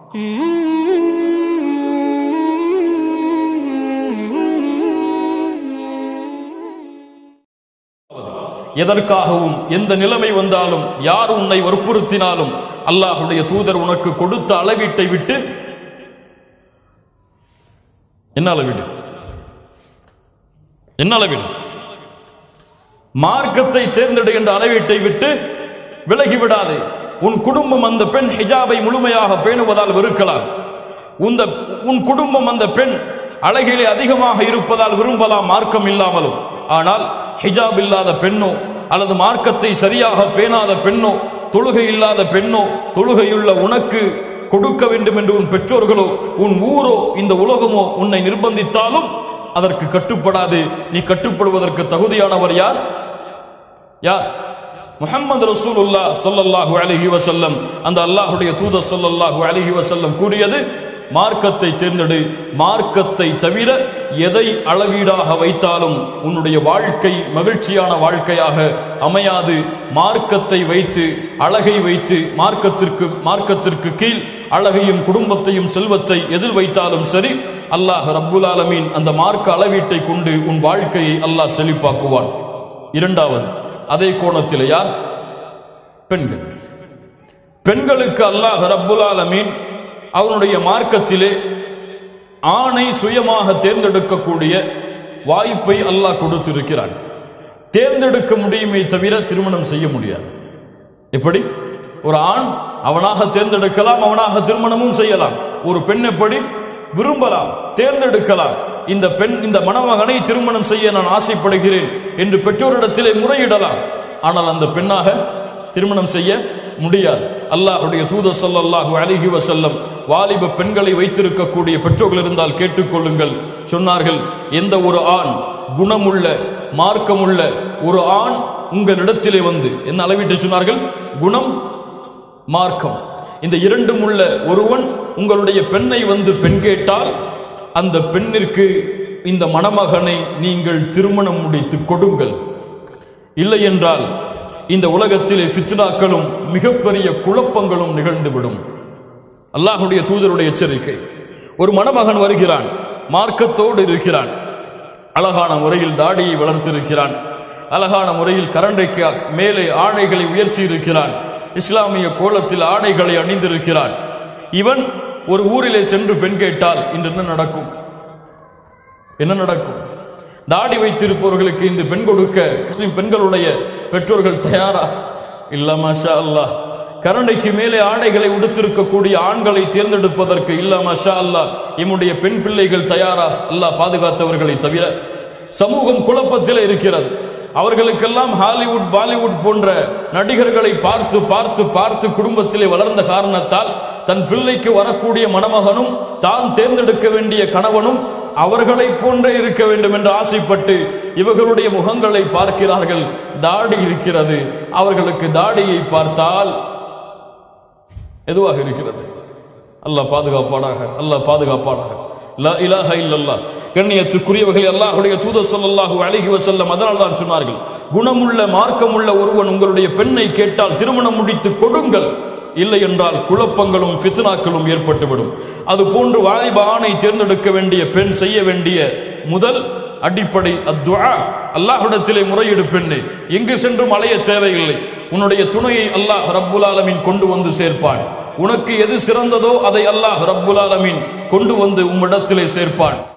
எதற்காகவும் எந்த நிலைமை வந்தாலும் யார் உன்னை வற்புறுத்தினாலும் அல்லாஹுடைய தூதர் உனக்கு கொடுத்த அளவீட்டை விட்டு என்ன அளவீடு என்ன அளவீடு மார்க்கத்தை தேர்ந்தெடுக்கின்ற அளவீட்டை விட்டு விலகிவிடாதே உன் குடும்பம் அந்த பெண் ஹிஜாபை முழுமையாக பேணுவதால் வெறுக்கலாம் உந்த உன் குடும்பம் அந்த பெண் அழகிலே அதிகமாக இருப்பதால் விரும்பலாம் மார்க்கம் இல்லாமலும் ஆனால் ஹிஜாப் இல்லாத பெண்ணோ அல்லது மார்க்கத்தை சரியாக பேணாத பெண்ணோ தொழுகை இல்லாத பெண்ணோ தொழுகையுள்ள உனக்கு கொடுக்க வேண்டும் என்று உன் பெற்றோர்களோ உன் ஊரோ இந்த உலகமோ உன்னை நிர்பந்தித்தாலும் அதற்கு கட்டுப்படாது நீ கட்டுப்படுவதற்கு தகுதியானவர் யார் யார் முஹம்மது ரசூலுல்லா ஸல்லல்லாஹு அலைஹி வஸல்லம் அந்த அல்லாஹ்வுடைய தூதர் ஸல்லல்லாஹு அலைஹி வஸல்லம் கூறியது மார்க்கத்தை தேர்ந்தெடு மார்க்கத்தை தவிர எதை அளவீடாக வைத்தாலும் உன்னுடைய வாழ்க்கை மகிழ்ச்சியான வாழ்க்கையாக அமையாது மார்க்கத்தை வைத்து அழகை வைத்து மார்க்கத்திற்கு மார்க்கத்திற்கு கீழ் அழகையும் குடும்பத்தையும் செல்வத்தை எதில் வைத்தாலும் சரி அல்லாஹ் ரப்புல் ஆலமீன் அந்த மார்க்க அளவீட்டை கொண்டு உன் வாழ்க்கையை அல்லாஹ் செழிப்பாக்குவான் இரண்டாவது அதே கோணத்தில் யார் பெண்கள் பெண்களுக்கு அல்லாஹ் ரப்புல் ஆலமீன் அவனுடைய மார்க்கத்திலே ஆணை சுயமாக தேர்ந்தெடுக்கக்கூடிய வாய்ப்பை அல்லாஹ் கொடுத்திருக்கிறான் தேர்ந்தெடுக்க முடியுமே தவிர திருமணம் செய்ய முடியாது எப்படி ஒரு ஆண் அவனாக தேர்ந்தெடுக்கலாம் அவனாக திருமணமும் செய்யலாம் ஒரு பெண் எப்படி விரும்பலாம் தேர்ந்தெடுக்கலாம் இந்த பெண் இந்த மணமகனை திருமணம் செய்ய நான் ஆசைப்படுகிறேன் என்று பெற்றோரிடத்திலே முறையிடலாம் ஆனால் அந்த பெண்ணாக திருமணம் செய்ய முடியாது அல்லாஹ்வுடைய தூதர் ஸல்லல்லாஹு அலைஹி வஸல்லம் வாலிப பெண்களை வைத்திருக்கக்கூடிய பெற்றோர்கள் இருந்தால் கேட்டுக்கொள்ளுங்கள் சொன்னார்கள் எந்த ஒரு ஆண் குணமுள்ள மார்க்கமுள்ள ஒரு ஆண் உங்களிடத்திலே வந்து என்ன அளவிட்டு சொன்னார்கள் குணம் மார்க்கம் இந்த இரண்டும் உள்ள ஒருவன் உங்களுடைய பெண்ணை வந்து பெண் கேட்டால் அந்த பெண்ணிற்கு இந்த மணமகனை நீங்கள் திருமணம் முடித்து கொடுங்கள் இல்லை என்றால் இந்த உலகத்திலே ஃபித்னாக்களும் மிகப்பெரிய குழப்பங்களும் நிகழ்ந்துவிடும் அல்லாஹுடைய தூதருடைய எச்சரிக்கை ஒரு மணமகன் வருகிறான் மார்க்கத்தோடு இருக்கிறான் அழகான முறையில் தாடியை வளர்த்திருக்கிறான் அழகான முறையில் கரண்டைக்கு மேலே ஆடைகளை உயர்த்தி இருக்கிறான் இஸ்லாமிய கோலத்தில் ஆடைகளை அணிந்திருக்கிறான் இவன் ஒரு ஊரிலே சென்று பெண் கேட்டால் இன்று என்ன நடக்கும் என்ன நடக்கும் தாடி வைத்திருப்பவர்களுக்கு இந்த பெண் கொடுக்க முஸ்லிம் பெண்களுடைய பெற்றோர்கள் தயாரா இல்ல மாஷா அல்லாஹ் கரண்டைக்கு மேலே ஆடைகளை உடுத்திருக்கக்கூடிய ஆண்களை தேர்ந்தெடுப்பதற்கு இல்ல மாஷா அல்லாஹ் இம்முடைய பெண் பிள்ளைகள் தயாரா அல்லாஹ் பாதுகாத்தவர்களை தவிர சமூகம் குழப்பத்தில் இருக்கிறது அவர்களுக்கெல்லாம் ஹாலிவுட் பாலிவுட் போன்ற நடிகர்களை பார்த்து பார்த்து பார்த்து குடும்பத்திலே வளர்ந்த காரணத்தால் தன் பிள்ளைக்கு வரக்கூடிய மணமகனும் தான் தேர்ந்தெடுக்க வேண்டிய கணவனும் அவர்களைப் போன்றே இருக்க வேண்டும் என்று ஆசைப்பட்டு இவர்களுடைய முகங்களை பார்க்கிறார்கள் தாடி இருக்கிறது அவர்களுக்கு தாடியை பார்த்தால் எதுவாக இருக்கிறது அல்லாஹ் பாதுகாப்பாடாக அல்லாஹ் பாதுகாப்பாடாக லா இலாஹ இல்லல்லாஹ் கண்ணியத்துக்குரியவர்கள் அல்லாஹுடைய தூதர் ஸல்லல்லாஹு அலைஹி வஸல்லம் அதனால் தான் சொன்னார்கள் குணமுள்ள மார்க்கமுள்ள ஒருவன் உங்களுடைய பெண்ணை கேட்டால் திருமணம் முடித்து கொடுங்கள் இல்லை என்றால் குழப்பங்களும் ஃபித்னாக்களும் ஏற்பட்டுவிடும் அது போன்று வாலிப ஆணை தேர்ந்தெடுக்க வேண்டிய பெண் செய்ய வேண்டிய முதல் அடிப்படை அத்வா அல்லாஹ்விடத்திலே முறையீடு பெண்ணே எங்கு சென்றும் அலைய தேவையில்லை உன்னுடைய துணையை அல்லாஹ் ரப்புல் ஆலமீன் கொண்டு வந்து சேர்ப்பான் உனக்கு எது சிறந்ததோ அதை அல்லாஹ் ரப்புல் ஆலமீன் கொண்டு வந்து உம்மிடத்திலே சேர்ப்பான்